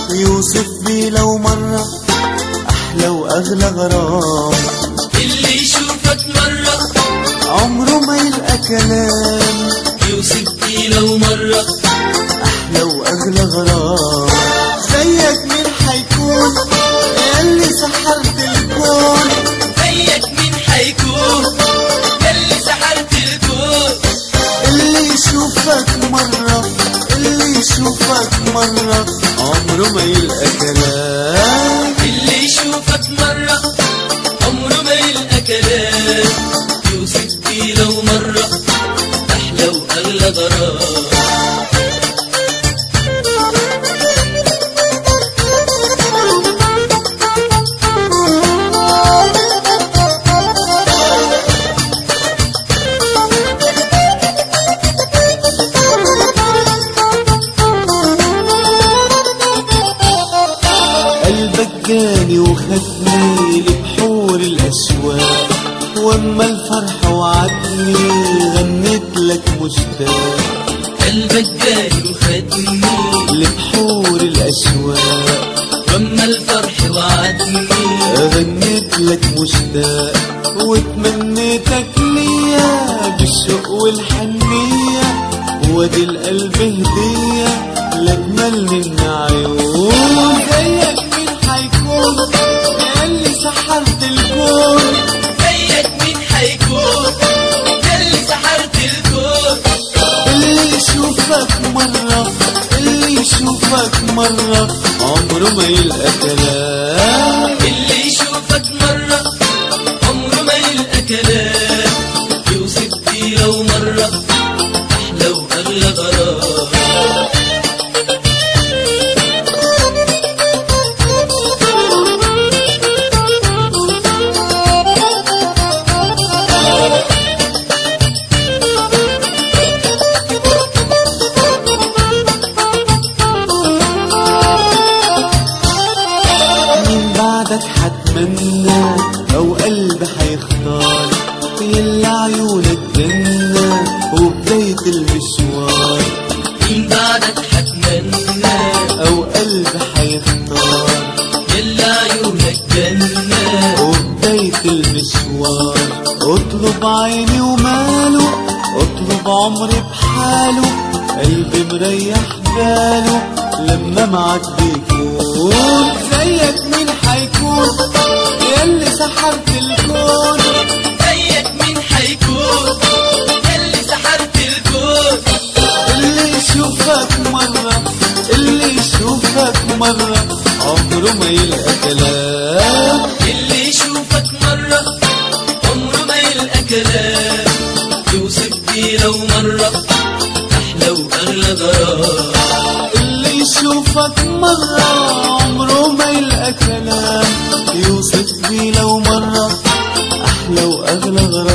يوصف بيه لو مرة أحلى وأغلى غرام اللي يشوفك مرة عمره ما يلقى كلام يوصف بيه لو مرة أحلى وأغلى غرام زيك مين حيكون ياللي سحرت الكون زيك مين حيكون ياللي سحرت الكون اللي يشوفك مرة اللي يشوفك مرة عمره ما يلقى كلام اللي يشوفك مرة عمره ما يلقى كلام يوصف بيه لو مرة أحلى وأغلى غرام قلبك جاني وخدني لبحور الأشواق واما الفرح وعدني غنيت لك مشتاق قلبك جاي وخدني لبحور الأشواق واما الفرح وعدني غنيت لك مشتاق وتمنيتك ليا بالشوق والحنية وادي القلب هدية لأجمل من عيون زيك مين حيكون ياللي سحرت الكون زيك مين حيكون ياللي سحرت الكون اللي يشوفك مرة اللي يشوفك مرة عمره ما يلقى كلام اللي يشوفك مرة عمره ما يلقى كلام يوصف بيه لو مرة أحلى وأغلى غرام مين بعدك حتمنى او قلب حيختار يلا عيونك جنة وبداية المشوار مين بعدك حتمنى او قلب حيختار يلا عيونك جنة وبداية المشوار اطلب عيني وماله اطلب عمري بحاله قلبي مريح باله لما معك بيكون زيك مين حيكون ياللي سحرت الكون زيك مين حيكون ياللي سحرت الكون اللي يشوفك مرة اللي يشوفك مرة عمره ما يلقى كلام اللي يشوفك مرة عمره ما يلقى كلام يوصف بيه لو مرة أحلى وأغلى غرام اللي يشوفك مرة عمره ما يلقى كلام يوصف بيه لو مرة أحلى وأغلى غرام